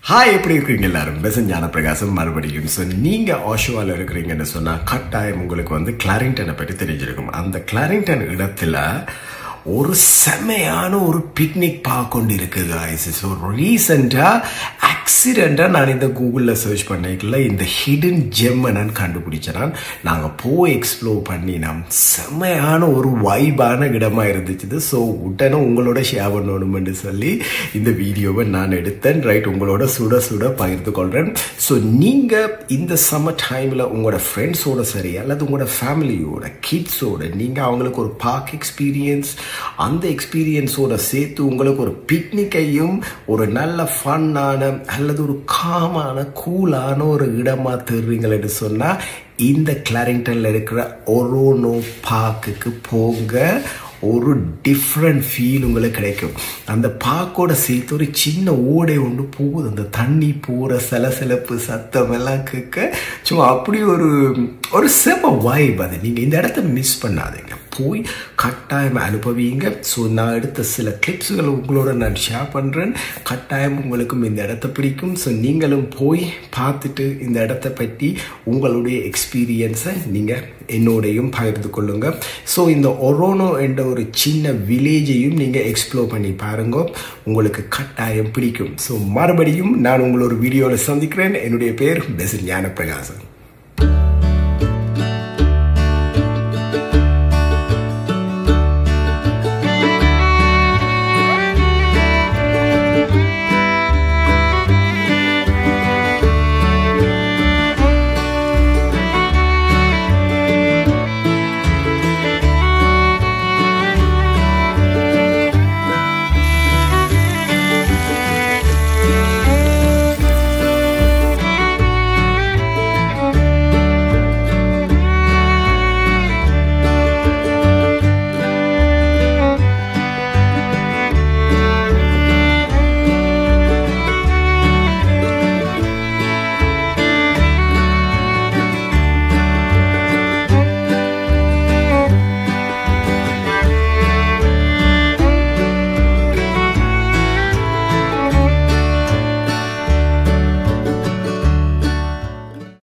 hi எப்படி இருக்கிறீங்க எல்லாரும் பெசன் ஞான பிரகாசம் மறுபடியும் ஸோ நீங்கள் ஆஷுவாவில் இருக்கிறீங்கன்னு சொன்னால் கட்டாயம் உங்களுக்கு வந்து கிளாரிங்டனை பற்றி தெரிஞ்சிருக்கும் அந்த கிளாரிங்டன் இடத்துல ஒரு செமையான ஒரு பிக்னிக் பார்க்க கொண்டு இருக்கு காய்ஸ் ஸோ ரீசெண்டாக ஆக்சிடெண்ட்டாக நான் இந்த கூகுளில் சர்ச் பண்ணிக்கல இந்த ஹிடன் ஜெம்மை நான் கண்டுபிடிச்சேன் நாங்கள் போய் எக்ஸ்ப்ளோர் பண்ணினோம் செமையான ஒரு வைபான இடமா இருந்துச்சு ஸோ உடனே உங்களோட ஷேர் பண்ணணும்னு சொல்லி இந்த வீடியோவை நான் எடுத்தேன் ரைட் உங்களோட சுட சுட பகிர்ந்து கொள்கிறேன் ஸோ நீங்கள் இந்த சம்மர் டைமில் உங்களோட ஃப்ரெண்ட்ஸோட சரி அல்லது உங்களோட ஃபேமிலியோட கிட்ஸோட நீங்கள் அவங்களுக்கு ஒரு பார்க் எக்ஸ்பீரியன்ஸ் அந்த எக்ஸ்பீரியன்ஸோட சேர்த்து உங்களுக்கு ஒரு பிக்னிக்கையும் ஒரு நல்ல ஃபன்னான அல்லது ஒரு காமான கூலான ஒரு இடமா தேடுறீங்களன்னு சொன்னால் இந்த கிளாரிங்டனில் இருக்கிற ஒரோனோ பார்க்குக்கு போங்க ஒரு டிஃப்ரெண்ட் ஃபீல் உங்களுக்கு கிடைக்கும் அந்த பார்க்கோட சேர்த்து ஒரு சின்ன ஓடை ஒன்று போகுது அந்த தண்ணி போகிற சலசலப்பு சத்தம் எல்லாம் கேட்க சும்மா அப்படி ஒரு ஒரு செம வைப் அது நீங்கள் இந்த இடத்த மிஸ் பண்ணாதீங்க போய் கட்டாயம் அனுபவிங்க ஸோ நான் எடுத்த சில கிளிப்ஸுகள் உங்களோட நான் ஷேர் பண்ணுறேன் கட்டாயம் உங்களுக்கும் இந்த இடத்த பிடிக்கும் ஸோ நீங்களும் போய் பார்த்துட்டு இந்த இடத்த பற்றி உங்களுடைய எக்ஸ்பீரியன்ஸை நீங்கள் என்னோடையும் பகிர்ந்து கொள்ளுங்க ஸோ இந்த ஒரோனோ என்ற ஒரு சின்ன வில்லேஜையும் நீங்கள் எக்ஸ்ப்ளோர் பண்ணி பாருங்க உங்களுக்கு கட்டாயம் பிடிக்கும் ஸோ மறுபடியும் நான் உங்களை ஒரு வீடியோவில் சந்திக்கிறேன் என்னுடைய பேர் பெசன் ஞான பிரகாசன்